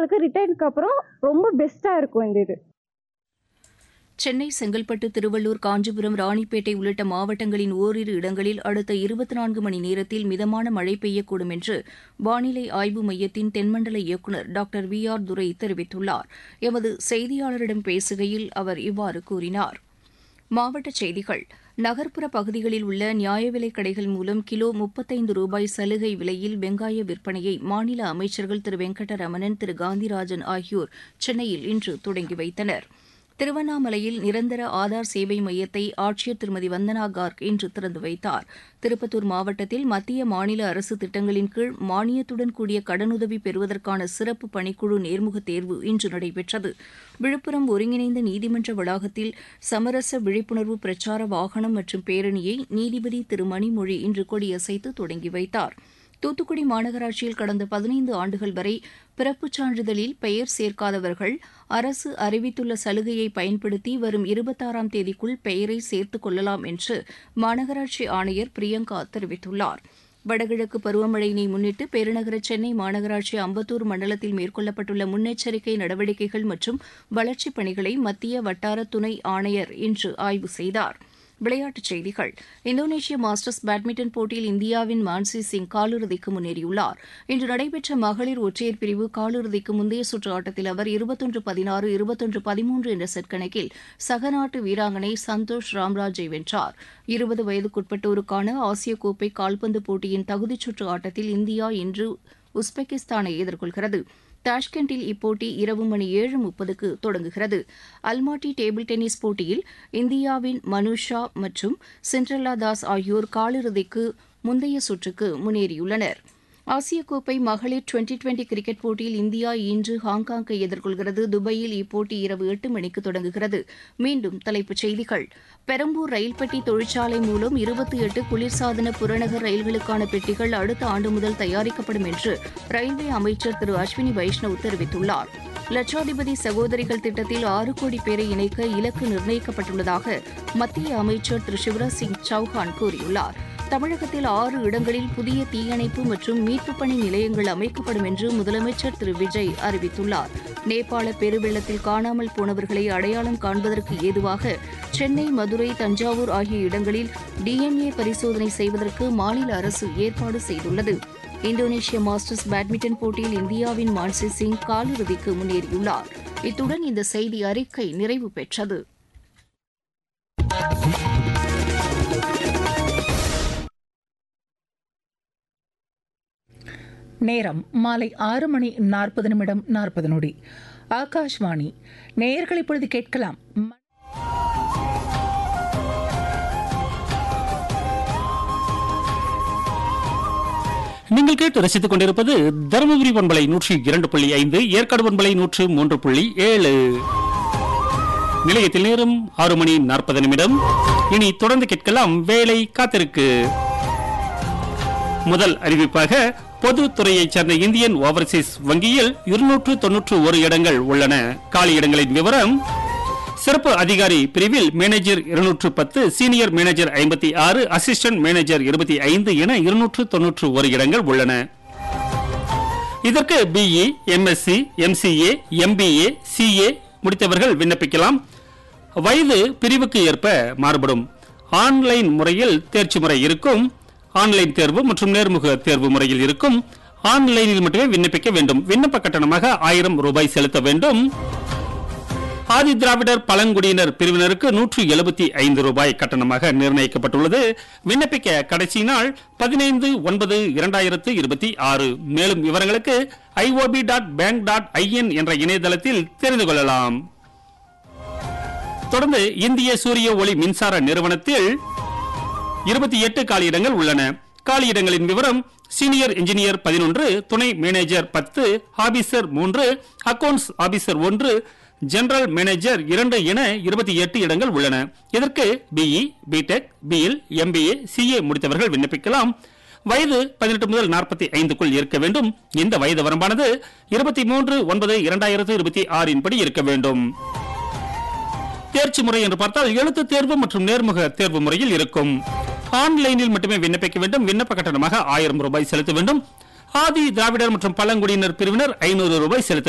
அவங்களுக்கு ரிட்டையர்டுக்கு அப்புறம் ரொம்ப பெஸ்ட்டாக இருக்கும் இந்த இது சென்னை செங்கல்பட்டு திருவள்ளூர் காஞ்சிபுரம் ராணிப்பேட்டை உள்ளிட்ட மாவட்டங்களின் ஓரிரு இடங்களில் அடுத்த இருபத்தி நான்கு மணி நேரத்தில் மிதமான மழை பெய்யக்கூடும் என்று வானிலை ஆய்வு மையத்தின் தென்மண்டல இயக்குநர் டாக்டர் வி ஆர் துரை தெரிவித்துள்ளார் எமது செய்தியாளரிடம் பேசுகையில் அவர் இவ்வாறு கூறினார் மாவட்டச் செய்திகள் நகர்ப்புற பகுதிகளில் உள்ள நியாய விலைக் கடைகள் மூலம் கிலோ முப்பத்தைந்து ரூபாய் சலுகை விலையில் வெங்காய விற்பனையை மாநில அமைச்சர்கள் திரு வெங்கடரமணன் திரு காந்திராஜன் ஆகியோர் சென்னையில் இன்று தொடங்கி வைத்தனர் திருவண்ணாமலையில் நிரந்தர ஆதார் சேவை மையத்தை ஆட்சியர் திருமதி வந்தனா கார்க் இன்று திறந்து வைத்தார் திருப்பத்தூர் மாவட்டத்தில் மத்திய மாநில அரசு திட்டங்களின் கீழ் மானியத்துடன் கூடிய கடனுதவி பெறுவதற்கான சிறப்பு பணிக்குழு நேர்முக தேர்வு இன்று நடைபெற்றது விழுப்புரம் ஒருங்கிணைந்த நீதிமன்ற வளாகத்தில் சமரச விழிப்புணர்வு பிரச்சார வாகனம் மற்றும் பேரணியை நீதிபதி திரு மணிமொழி இன்று கொடியசைத்து தொடங்கி வைத்தார் தூத்துக்குடி மாநகராட்சியில் கடந்த பதினைந்து ஆண்டுகள் வரை பிறப்புச் சான்றிதழில் பெயர் சேர்க்காதவர்கள் அரசு அறிவித்துள்ள சலுகையை பயன்படுத்தி வரும் இருபத்தாறாம் தேதிக்குள் பெயரை சேர்த்துக் கொள்ளலாம் என்று மாநகராட்சி ஆணையர் பிரியங்கா தெரிவித்துள்ளார் வடகிழக்கு பருவமழையினை முன்னிட்டு பெருநகர சென்னை மாநகராட்சி அம்பத்தூர் மண்டலத்தில் மேற்கொள்ளப்பட்டுள்ள முன்னெச்சரிக்கை நடவடிக்கைகள் மற்றும் வளர்ச்சிப் பணிகளை மத்திய வட்டார துணை ஆணையர் இன்று ஆய்வு செய்தார் விளையாட்டுச் செய்திகள் இந்தோனேஷிய மாஸ்டர்ஸ் பேட்மிண்டன் போட்டியில் இந்தியாவின் மான்சி சிங் காலிறுதிக்கு முன்னேறியுள்ளார் இன்று நடைபெற்ற மகளிர் ஒற்றையர் பிரிவு காலிறுதிக்கு முந்தைய சுற்று ஆட்டத்தில் அவர் இருபத்தொன்று பதினாறு இருபத்தொன்று பதிமூன்று என்ற செட் கணக்கில் சகநாட்டு வீராங்கனை சந்தோஷ் ராம்ராஜை வென்றார் இருபது வயதுக்குட்பட்டோருக்கான ஆசிய கோப்பை கால்பந்து போட்டியின் தகுதிச் சுற்று ஆட்டத்தில் இந்தியா இன்று உஸ்பெகிஸ்தானை எதிர்கொள்கிறது தாஷ்கண்டில் இப்போட்டி இரவு மணி ஏழு முப்பதுக்கு தொடங்குகிறது அல்மாட்டி டேபிள் டென்னிஸ் போட்டியில் இந்தியாவின் மனுஷா மற்றும் சிண்ட்ரல்லா தாஸ் ஆகியோர் காலிறுதிக்கு முந்தைய சுற்றுக்கு முன்னேறியுள்ளனர் ஆசிய கோப்பை மகளிர் டுவெண்டி டுவெண்டி கிரிக்கெட் போட்டியில் இந்தியா இன்று ஹாங்காங்கை எதிர்கொள்கிறது துபாயில் இப்போட்டி இரவு எட்டு மணிக்கு தொடங்குகிறது மீண்டும் தலைப்புச் செய்திகள் பெரம்பூர் ரயில் பெட்டி தொழிற்சாலை மூலம் இருபத்தி எட்டு குளிர்சாதன புறநகர் ரயில்களுக்கான பெட்டிகள் அடுத்த ஆண்டு முதல் தயாரிக்கப்படும் என்று ரயில்வே அமைச்சர் திரு அஸ்வினி வைஷ்ணவ் தெரிவித்துள்ளார் லட்சாதிபதி சகோதரிகள் திட்டத்தில் ஆறு கோடி பேரை இணைக்க இலக்கு நிர்ணயிக்கப்பட்டுள்ளதாக மத்திய அமைச்சர் திரு சிவராஜ் சிங் சௌஹான் கூறியுள்ளார் தமிழகத்தில் ஆறு இடங்களில் புதிய தீயணைப்பு மற்றும் மீட்புப் பணி நிலையங்கள் அமைக்கப்படும் என்று முதலமைச்சர் திரு விஜய் அறிவித்துள்ளார் நேபாள பெருவெள்ளத்தில் காணாமல் போனவர்களை அடையாளம் காண்பதற்கு ஏதுவாக சென்னை மதுரை தஞ்சாவூர் ஆகிய இடங்களில் டிஎன்ஏ பரிசோதனை செய்வதற்கு மாநில அரசு ஏற்பாடு செய்துள்ளது இந்தோனேஷிய மாஸ்டர்ஸ் பேட்மிண்டன் போட்டியில் இந்தியாவின் மான்சி சிங் காலிறுதிக்கு முன்னேறியுள்ளார் இத்துடன் இந்த செய்தி அறிக்கை நிறைவு பெற்றது நேரம் மாலை ஆறு மணி நாற்பது நிமிடம் நாற்பது நொடி ஆகாஷ்வாணி நேயர்கள் இப்பொழுது கேட்கலாம் ம- நீங்கள் கேட்டு ரசித்துக் கொண்டிருப்பது தருமபுரி பண்பலை நூற்றி இரண்டு புள்ளி ஐந்து ஏற்காடு பண்பலை நூற்று மூன்று புள்ளி ஏழு நிலையத்தில் நேரம் ஆறு மணி நாற்பது நிமிடம் இனி தொடர்ந்து கேட்கலாம் வேலை காத்திருக்கு முதல் அறிவிப்பாக பொதுத்துறையைச் சேர்ந்த இந்தியன் ஓவர்சீஸ் வங்கியில் இருநூற்று தொன்னூற்று ஒரு இடங்கள் உள்ளன காலி இடங்களின் விவரம் சிறப்பு அதிகாரி பிரிவில் மேனேஜர் இருநூற்று பத்து சீனியர் மேனேஜர் ஐம்பத்தி ஆறு அசிஸ்டன்ட் மேனேஜர் இருபத்தி ஐந்து என இருநூற்று தொன்னூற்று ஒரு இடங்கள் உள்ளன இதற்கு BE MSc MCA MBA CA முடித்தவர்கள் விண்ணப்பிக்கலாம் வயது பிரிவுக்கு ஏற்ப மாறுபடும் ஆன்லைன் முறையில் தேர்ச்சி முறை இருக்கும் ஆன்லைன் தேர்வு மற்றும் நேர்முக தேர்வு முறையில் இருக்கும் ஆன்லைனில் மட்டுமே விண்ணப்பிக்க வேண்டும் விண்ணப்ப கட்டணமாக ஆயிரம் ரூபாய் செலுத்த வேண்டும் ஆதி திராவிடர் பழங்குடியினர் பிரிவினருக்கு நூற்று எழுபத்தி ஐந்து ரூபாய் கட்டணமாக நிர்ணயிக்கப்பட்டுள்ளது விண்ணப்பிக்க கடைசி நாள் பதினைந்து ஒன்பது இரண்டாயிரத்து இருபத்தி ஆறு மேலும் விவரங்களுக்கு IOB dot bank dot IN என்ற இணையதளத்தில் தெரிந்து கொள்ளலாம் தொடர்ந்து இந்திய சூரிய ஒளி மின்சார நிறுவனத்தில் இருபத்தி எட்டு காலியிடங்கள் உள்ளன காலியிடங்களின் விவரம் சீனியர் இன்ஜினியர் பதினொன்று துணை மேனேஜர் பத்து ஆபீசர் மூன்று அக்கவுண்ட்ஸ் ஆபீசர் ஒன்று ஜெனரல் மேனேஜர் இரண்டு என இருபத்தி எட்டு இடங்கள் உள்ளன இதற்கு BE BTech BL MBA CA முடித்தவர்கள் விண்ணப்பிக்கலாம் வயது பதினெட்டு முதல் நாற்பத்தி ஐந்துக்குள் இருக்க வேண்டும் இந்த வயது வரம்பானது இருபத்தி மூன்று ஒன்பது இரண்டாயிரத்து இருபத்தி ஆறின் படி இருக்க வேண்டும் தேர்ச்சி முறை என்று பார்த்தால் எழுத்து தேர்வு மற்றும் நேர்முக தேர்வு முறையில் இருக்கும் ஆன்லைனில் மட்டுமே விண்ணப்பிக்க வேண்டும் விண்ணப்ப கட்டணமாக ஆயிரம் ரூபாய் செலுத்த வேண்டும் ஆதி திராவிடர் மற்றும் பழங்குடியினர் பிரிவினர் ஐநூறு ரூபாய் செலுத்த